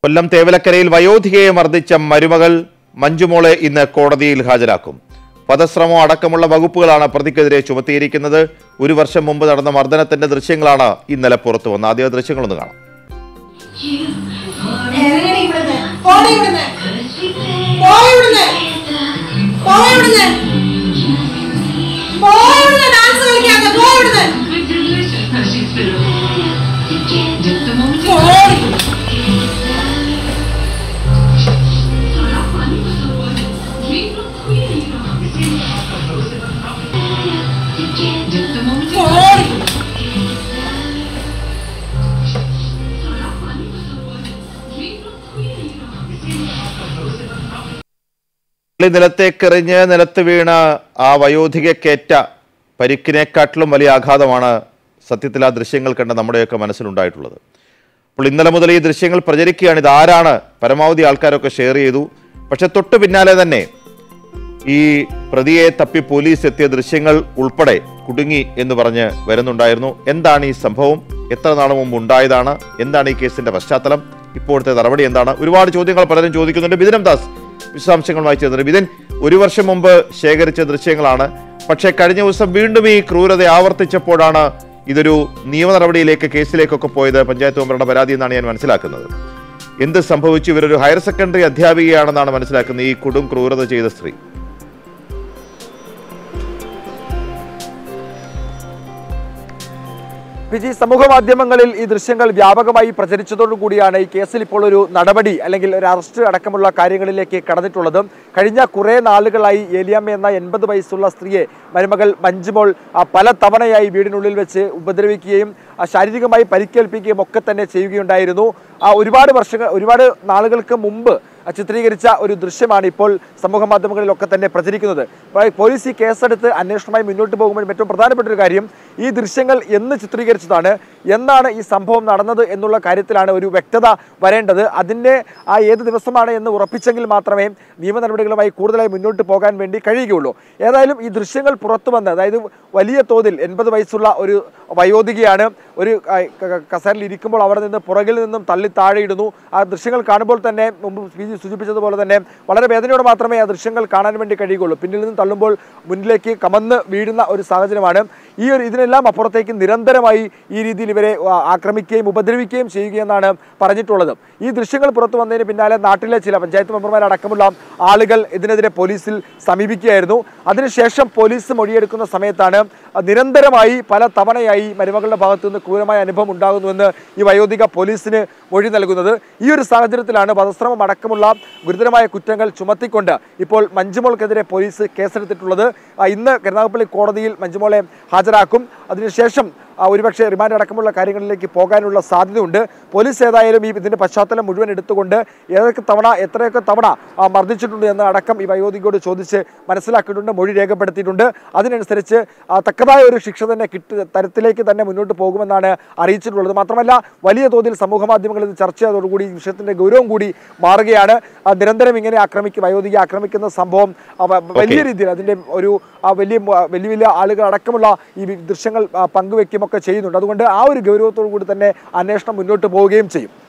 കൊല്ലം തേവലക്കരയിൽ വയോധികയെ മർദ്ദിച്ച മരുമകൾ മഞ്ജുമോളെ ഇന്ന് കോടതിയിൽ ഹാജരാക്കും വധശ്രമം അടക്കമുള്ള വകുപ്പുകളാണ് പ്രതിക്കെതിരെ ചുമത്തിയിരിക്കുന്നത് ഒരു വർഷം മുമ്പ് നടന്ന മർദ്ദനത്തിന്റെ ദൃശ്യങ്ങളാണ് ഇന്നലെ പുറത്തു വന്നത് ആദ്യ ദൃശ്യങ്ങളൊന്ന് കാണാം ഇറങ്ങടി ഇവിടുന്ന്. പോടി ഇവിടുന്ന്. പോയി ഇവിടുന്ന്. പോയി ഇവിടുന്ന്. പോയി ഇവിടുന്ന്. ഡാൻസ് കളിക്കാതെ. പോയി ഇവിടുന്ന്. പോടി. പോടി. ഈ നിലത്തേക്കെറിഞ്ഞ് നിലത്ത് വീണ് ആ വയോധികക്കേറ്റ പരിക്കിനെക്കാട്ടിലും വലിയ ആഘാതമാണ് സത്യത്തിൽ ആ ദൃശ്യങ്ങൾ കണ്ട നമ്മുടെയൊക്കെ മനസ്സിലുണ്ടായിട്ടുള്ളത് അപ്പോൾ ഇന്നലെ മുതൽ ഈ ദൃശ്യങ്ങൾ പ്രചരിക്കുകയാണ് ഇത് ആരാണ് പരമാവധി ആൾക്കാരൊക്കെ ഷെയർ ചെയ്തു പക്ഷെ തൊട്ട് പിന്നാലെ തന്നെ ഈ പ്രതിയെ തപ്പി പോലീസ് എത്തിയ ദൃശ്യങ്ങൾ ഉൾപ്പെടെ കുടുങ്ങി എന്ന് പറഞ്ഞ് വരുന്നുണ്ടായിരുന്നു എന്താണ് ഈ സംഭവം എത്ര നാൾ മുമ്പ് ഉണ്ടായതാണ് എന്താണ് ഈ കേസിന്റെ പശ്ചാത്തലം ഇപ്പോഴത്തെ നടപടി എന്താണ് ഒരുപാട് ചോദ്യങ്ങൾ പലരും ചോദിക്കുന്നുണ്ട് ബിദിനം ദാസ് വിശദാംശങ്ങളുമായി ചേർന്നത് ബിദിൻ ഒരു വർഷം മുമ്പ് ശേഖരിച്ച ദൃശ്യങ്ങളാണ് പക്ഷേ കഴിഞ്ഞ ദിവസം വീണ്ടും ഈ ക്രൂരത ആവർത്തിച്ചപ്പോഴാണ് ഇതൊരു നിയമ നടപടിയിലേക്ക് കേസിലേക്കൊക്കെ പോയത് പഞ്ചായത്ത് മെമ്പറുടെ പരാതി എന്നാണ് ഞാൻ മനസ്സിലാക്കുന്നത് എന്ത് സംഭവിച്ചു ഇവരൊരു ഹയർ സെക്കൻഡറി അധ്യാപികയാണെന്നാണ് മനസ്സിലാക്കുന്നത് ഈ കൊടും ക്രൂരത ചെയ്ത സ്ത്രീ വിജി സമൂഹ മാധ്യമങ്ങളിൽ ഈ ദൃശ്യങ്ങൾ വ്യാപകമായി പ്രചരിച്ചതോടുകൂടിയാണ് ഈ കേസിൽ ഇപ്പോൾ ഒരു നടപടി അല്ലെങ്കിൽ ഒരു അറസ്റ്റ് അടക്കമുള്ള കാര്യങ്ങളിലേക്ക് കടന്നിട്ടുള്ളത് കഴിഞ്ഞ കുറേ നാളുകളായി ഏലിയാമ്മ എന്ന എൺപത് വയസ്സുള്ള സ്ത്രീയെ മരുമകൾ മഞ്ജുമോൾ ആ, പല തവണയായി വീടിനുള്ളിൽ വെച്ച് ഉപദ്രവിക്കുകയും ആ, ശാരീരികമായി പരിക്കേൽപ്പിക്കുകയും ഒക്കെ തന്നെ ചെയ്യുകയുണ്ടായിരുന്നു ആ ഒരുപാട് വർഷങ്ങൾ ഒരുപാട് നാളുകൾക്ക് മുമ്പ് ആ, ചിത്രീകരിച്ച ഒരു ദൃശ്യമാണ് ഇപ്പോൾ സമൂഹ മാധ്യമങ്ങളിലൊക്കെ തന്നെ പ്രചരിക്കുന്നത് അപ്പോൾ പോലീസ് ഈ കേസെടുത്ത് അന്വേഷണമായി മുന്നോട്ട് പോകുമ്പോൾ ഏറ്റവും പ്രധാനപ്പെട്ട ഒരു കാര്യം ഈ ദൃശ്യങ്ങൾ എന്ന് ചിത്രീകരിച്ചതാണ് എന്നാണ് ഈ സംഭവം നടന്നത് എന്നുള്ള കാര്യത്തിലാണ് ഒരു വ്യക്തത വരേണ്ടത് അതിൻ്റെ ആ ഏത് ദിവസമാണ് എന്ന് ഉറപ്പിച്ചെങ്കിൽ മാത്രമേ നിയമ നടപടികളുമായി കൂടുതലായി മുന്നോട്ട് പോകാൻ വേണ്ടി കഴിയുകയുള്ളൂ ഏതായാലും ഈ ദൃശ്യങ്ങൾ പുറത്തു വന്ന് അതായത് വലിയ തോതിൽ എൺപത് വയസ്സുള്ള ഒരു വയോധികയാണ് ഒരു ആ, ക- ക- കസേരയിൽ ഇരിക്കുമ്പോൾ അവിടെ നിന്ന് പുറകിൽ നിന്നും തള്ളി താഴെയിടുന്നു ആ ദൃശ്യങ്ങൾ കാണുമ്പോൾ തന്നെ മുമ്പ് പി ജി സൂചിപ്പിച്ചതുപോലെ തന്നെ വളരെ വേദനയോടെ മാത്രമേ ആ ദൃശ്യങ്ങൾ കാണാൻ വേണ്ടി കഴിയുകയുള്ളൂ പിന്നിൽ നിന്ന് തള്ളുമ്പോൾ മുന്നിലേക്ക് കമന്ന് വീഴുന്ന ഒരു സാഹചര്യമാണ് ഈ ഒരു ഇതിനെല്ലാം അപ്പുറത്തേക്ക് നിരന്തരമായി ഈ രീതിയിൽ ഇവരെ ആ, ആക്രമിക്കുകയും ഉപദ്രവിക്കുകയും ചെയ്യുകയെന്നാണ് പറഞ്ഞിട്ടുള്ളത് ഈ ദൃശ്യങ്ങൾ പുറത്തു വന്നതിന് പിന്നാലെ നാട്ടിലെ ചില പഞ്ചായത്ത് മെമ്പർമാരടക്കമുള്ള ആളുകൾ ഇതിനെതിരെ പോലീസിൽ സമീപിക്കുകയായിരുന്നു അതിനുശേഷം പോലീസ് മൊഴിയെടുക്കുന്ന സമയത്താണ് നിരന്തരമായി പല തവണയായി മരുമകളുടെ ഭാഗത്തു നിന്ന് ക്രൂരമായ അനുഭവം ഉണ്ടാകുന്നുവെന്ന് ഈ വയോധിക പോലീസിന് മൊഴി നൽകുന്നത് ഈ ഒരു സാഹചര്യത്തിലാണ് വധശ്രമം അടക്കമുള്ള ഗുരുതരമായ കുറ്റങ്ങൾ ചുമത്തിക്കൊണ്ട് ഇപ്പോൾ മഞ്ജുമോൾക്കെതിരെ പോലീസ് കേസെടുത്തിട്ടുള്ളത് ആ, ഇന്ന് കരുനാഗപ്പള്ളി കോടതിയിൽ മഞ്ജുമോളെ ഹാജരാക്കും അതിനുശേഷം ആ, ഒരുപക്ഷെ റിമാൻഡ് അടക്കമുള്ള കാര്യങ്ങളിലേക്ക് പോകാനുള്ള സാധ്യതയുണ്ട് പോലീസ് ഏതായാലും ഈ ഇതിന്റെ പശ്ചാത്തലം മുഴുവൻ എടുത്തുകൊണ്ട് ഏതൊക്കെ തവണ എത്രയൊക്കെ തവണ ആ, മർദ്ദിച്ചിട്ടുണ്ട് എന്ന് അടക്കം ഈ വയോധികയോട് ചോദിച്ച് മനസ്സിലാക്കിയിട്ടുണ്ട് മൊഴി രേഖപ്പെടുത്തിയിട്ടുണ്ട് അതിനനുസരിച്ച് ആ, തക്കതായ ഒരു ശിക്ഷ തന്നെ കിട്ടു തരത്തിലേക്ക് തന്നെ മുന്നോട്ട് പോകുമെന്നാണ് അറിയിച്ചിട്ടുള്ളത് മാത്രമല്ല വലിയ തോതിൽ സമൂഹ മാധ്യമങ്ങളിൽ ഇത് ചർച്ച ചെയ്തതോടുകൂടി ഈ വിഷയത്തിന്റെ ഗൗരവം കൂടി മാറുകയാണ് ആ, നിരന്തരം ഇങ്ങനെ ആക്രമിക്കും വയോധികയെ ആക്രമിക്കുന്ന സംഭവം ആ, വ- വലിയ രീതിയിൽ അതിന്റെ ഒരു ആ, വലിയ മ- വലിയ വലിയ ആളുകൾ അടക്കമുള്ള ഈ ദൃശ്യങ്ങൾ ആ, പങ്കുവെക്കുകയും ഒക്കെ ചെയ്യുന്നുണ്ട് അതുകൊണ്ട് ആ ഒരു ഗൗരവത്തോടു കൂടി തന്നെ അന്വേഷണം മുന്നോട്ട് പോവുകയും ചെയ്യും